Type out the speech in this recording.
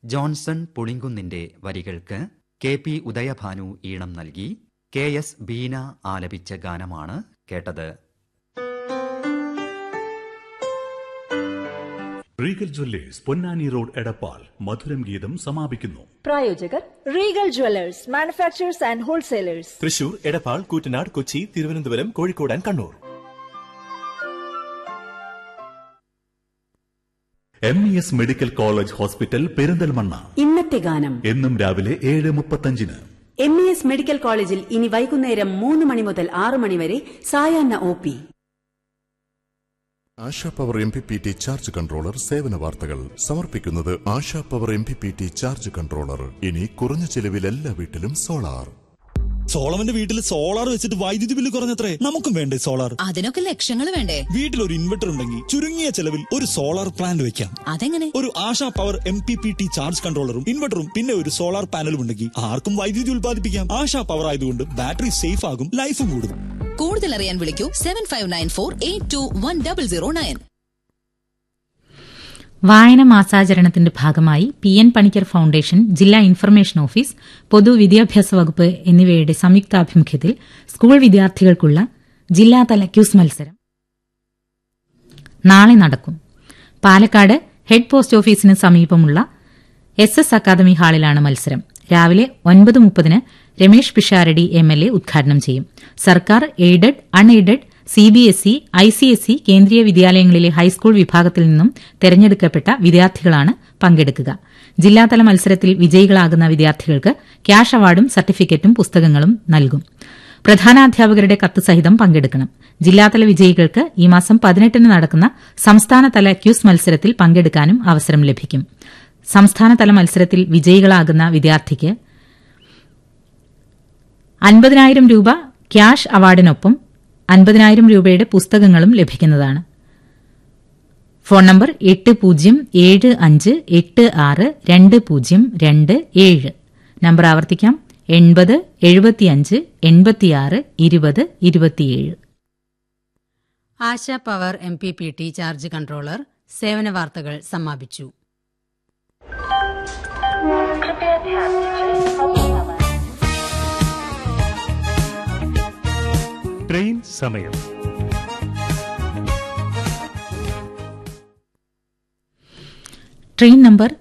Johnson പുളിങ്കുന്നിന്റെ വരികൾക്ക് K P Udayabhanu ഈണം നൽകി കെ എസ് ബീന ആലപിച്ച ഗാനമാണ് കേട്ടത് Regal Jewellers Ponnani road Edappal Madhuram Geetham സമാപിക്കുന്നു പ്രായോജകർ Regal Jewellers manufacturers and wholesalers Thrissur Edappal Koottanad Kochi Thiruvananthapuram Kozhikode and Kannur M E S medical college hospital Perinthalmanna ഇന്നത്തെ ഗാനം എന്നും രാവിലെ ഏഴ് മുപ്പത്തഞ്ചിന് എം ഇ എസ് മെഡിക്കൽ കോളേജിൽ ഇനി വൈകുന്നേരം മൂന്ന് മണി മുതൽ ആറ് മണി വരെ സായാഹ്ന O P Asha power M P P T charge controller സേവന വാർത്തകൾ സമർപ്പിക്കുന്നത് Asha power M P P T charge controller ഇനി കുറഞ്ഞ ചെലവിൽ എല്ലാ വീട്ടിലും സോളാർ സോളവന്റെ വീട്ടിൽ സോളാർ വെച്ചിട്ട് വൈദ്യുതി ബില്ല് കുറഞ്ഞത്രേ നമുക്കും വേണ്ടേ സോളാർ അതിനൊക്കെ ലക്ഷങ്ങൾ വേണ്ടേ വീട്ടിൽ ഒരു ഇൻവെർട്ടർ ഉണ്ടെങ്കിൽ ചുരുങ്ങിയ ചെലവിൽ ഒരു സോളാർ പ്ലാന്റ് വെക്കാം അതെങ്ങനെ ഒരു Asha power M P P T charge കൺട്രോളറും ഇൻവെർട്ടറും പിന്നെ ഒരു സോളാർ പാനലും ഉണ്ടെങ്കിൽ ആർക്കും വൈദ്യുതി ഉൽപ്പാദിപ്പിക്കാം ആശാ പവർ ആയതുകൊണ്ട് ബാറ്ററി സേഫ് ആകും ലൈഫും കൂടും കൂടുതൽ അറിയാൻ വിളിക്കൂ seven five nine four eight two one double zero nine വായന മാസാചരണത്തിന്റെ ഭാഗമായി പി എൻ പണിക്കർ ഫൌണ്ടേഷൻ ജില്ലാ ഇൻഫർമേഷൻ ഓഫീസ് പൊതുവിദ്യാഭ്യാസ വകുപ്പ് എന്നിവയുടെ സംയുക്താഭിമുഖ്യത്തിൽ സ്കൂൾ വിദ്യാർത്ഥികൾക്കുള്ള ജില്ലാതല ക്യൂസ് മത്സരം നാളെ നടക്കും പാലക്കാട് ഹെഡ് പോസ്റ്റ് ഓഫീസിന് സമീപമുള്ള എസ് എസ് അക്കാദമി ഹാളിലാണ് മത്സരം രാവിലെ ഒൻപത് മുപ്പതിന് Ramesh Pisharody M L A ഉദ്ഘാടനം ചെയ്യും സർക്കാർ aided unaided C B S E I C S E കേന്ദ്രീയ വിദ്യാലയങ്ങളിലെ ഹൈസ്കൂൾ വിഭാഗത്തിൽ നിന്നും തെരഞ്ഞെടുക്കപ്പെട്ട വിദ്യാർത്ഥികളാണ് പങ്കെടുക്കുക ജില്ലാതല മത്സരത്തിൽ വിജയികളാകുന്ന വിദ്യാർത്ഥികൾക്ക് ക്യാഷ് അവാർഡും സർട്ടിഫിക്കറ്റും പുസ്തകങ്ങളും നൽകും പ്രധാനാധ്യാപകരുടെ കത്ത് സഹിതം പങ്കെടുക്കണം ജില്ലാതല വിജയികൾക്ക് ഈ മാസം പതിനെട്ടിന് നടക്കുന്ന സംസ്ഥാനതല ക്യൂസ് മത്സരത്തിൽ പങ്കെടുക്കാനും അവസരം ലഭിക്കും സംസ്ഥാനതല മത്സരത്തിൽ വിജയികളാകുന്ന വിദ്യാർത്ഥിക്ക് അൻപതിനായിരം രൂപ ക്യാഷ് അവാർഡിനൊപ്പം അൻപതിനായിരം രൂപയുടെ പുസ്തകങ്ങളും ലഭിക്കുന്നതാണ് ഫോൺ നമ്പർ എട്ട് പൂജ്യം ഏഴ് അഞ്ച് എട്ട് ആറ് രണ്ട് പൂജ്യം രണ്ട് ഏഴ് നമ്പർ ആവർത്തിക്കാം എൺപത് എഴുപത്തിയഞ്ച് എൺപത്തിയാറ് ഇരുപത് ഇരുപത്തിയേഴ് Asha power M P P T charge controller സേവന വാർത്തകൾ സമാപിച്ചു ട്രെയിൻ സമയം ട്രെയിൻ നമ്പർ